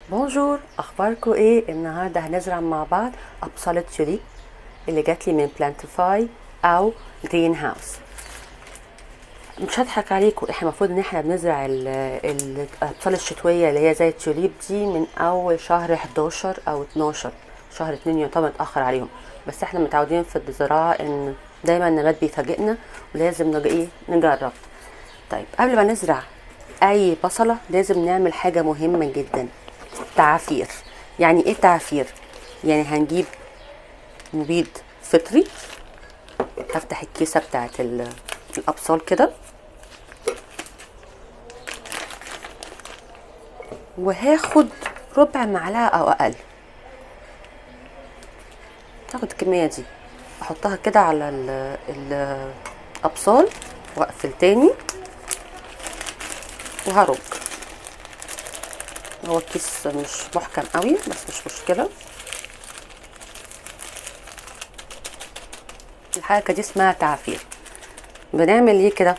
بونجور اخباركم ايه النهارده هنزرع مع بعض ابصالة توليب اللي جات لي من بلانتيفاي او جرين هاوس مش هضحك عليكم احنا المفروض ان احنا بنزرع ال- ال- الابصال الشتويه اللي هي زي التوليب دي من اول شهر 11 او 12 شهر 2 يعتبر متاخر عليهم بس احنا متعودين في الزراعه ان دايما النبات بيفاجئنا ولازم نج- ايه نجرب طيب قبل ما نزرع اي بصله لازم نعمل حاجه مهمه جدا تعافير يعني ايه تعافير يعني هنجيب مبيد فطري هفتح الكيسه بتاعت ال- الابصال كده وهاخد ربع معلقه او اقل هاخد الكميه دي احطها كده على ال- ال- الابصال واقفل تاني وهرج هو الكيس مش محكم قوي بس مش مشكله الحركه دي اسمها تعفير بنعمل ليه كده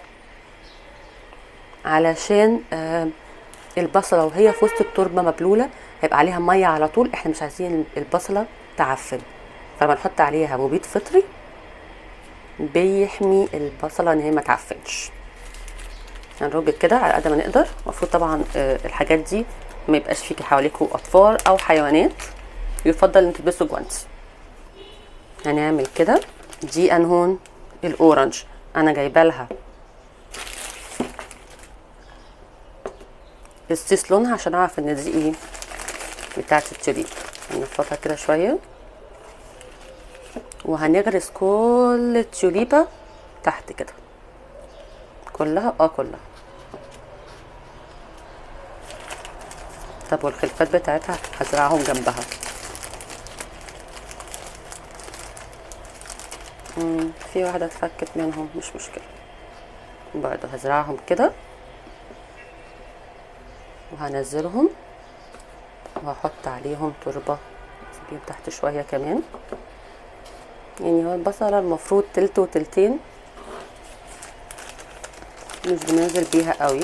علشان آه البصله وهي في وسط التربه مبلوله هيبقى عليها ميه على طول احنا مش عايزين البصله تعفن فلما نحط عليها مبيد فطري بيحمي البصله ان هي ما تعفنش هنرج كده على قد ما نقدر المفروض طبعا آه، الحاجات دي ما يبقاش فيكي حواليكوا اطفال او حيوانات يفضل ان تلبسوا جوانتي هنعمل كده دي انهون الاورنج انا جايبه لها السيس لونها عشان اعرف ان دي ايه بتاعت التوليب هنفضها كده شويه وهنغرس كل التوليبه تحت كده كلها اه كلها طب والخلفات بتاعتها هزرعهم جنبها مم، في واحدة اتفكت منهم مش مشكلة برضه هزرعهم كده وهنزلهم وهحط عليهم تربة اسيبهم تحت شوية كمان يعني هو البصلة المفروض تلت وتلتين مش بننزل بيها قوي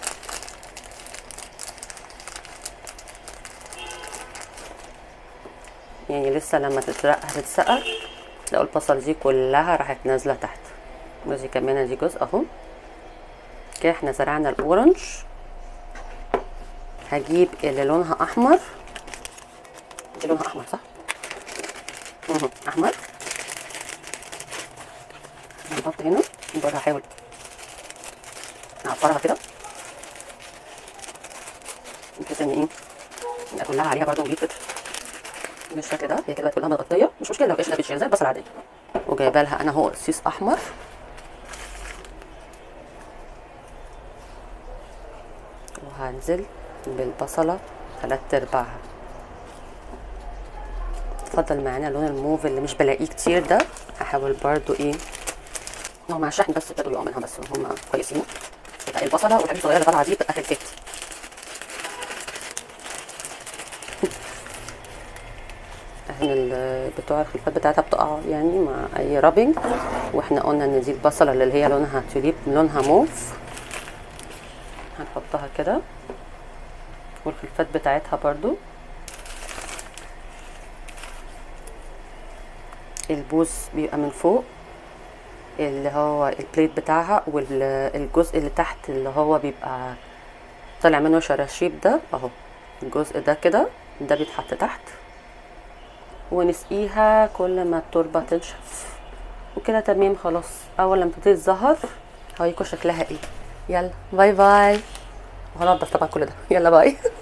يعني لسه لما تترقى هتتسقى لو البصل دي كلها راحت نازله تحت ودي كمان دي جزء اهو كده احنا زرعنا الاورنج هجيب اللي لونها احمر دي لونها احمر صح مهم. احمر نحط هنا برضه هحاول نعصرها كده بحيث ان ايه يبقى كلها عليها برضه مبيد فطر بالشكل ده هي كده كلها متغطيه مش مشكله لو قشره بتشيل زي البصل عاديه وجايبه لها انا هو سيس احمر وهنزل بالبصله ثلاث ارباعها اتفضل معانا لون الموف اللي مش بلاقيه كتير ده هحاول برضو ايه هو مع الشحن بس ابتدوا يقعوا منها بس هم كويسين يبقى البصله والحاجات الصغيره اللي طالعه دي بتبقى خلفت احنا ال- بتوع الخلفات بتاعتها بتقع يعني مع اي رابنج واحنا قلنا ان دي البصله اللي هي لونها توليب لونها موف هنحطها كده والخلفات بتاعتها برضو البوز بيبقى من فوق اللي هو البليت بتاعها والجزء اللي تحت اللي هو بيبقى طالع منه شراشيب ده اهو الجزء ده كده ده بيتحط تحت ونسقيها كل ما التربة تنشف وكده تمام خلاص اول لما تبتدي تظهر هوريكم شكلها ايه يلا باي باي وهنضف طبعا كل ده يلا باي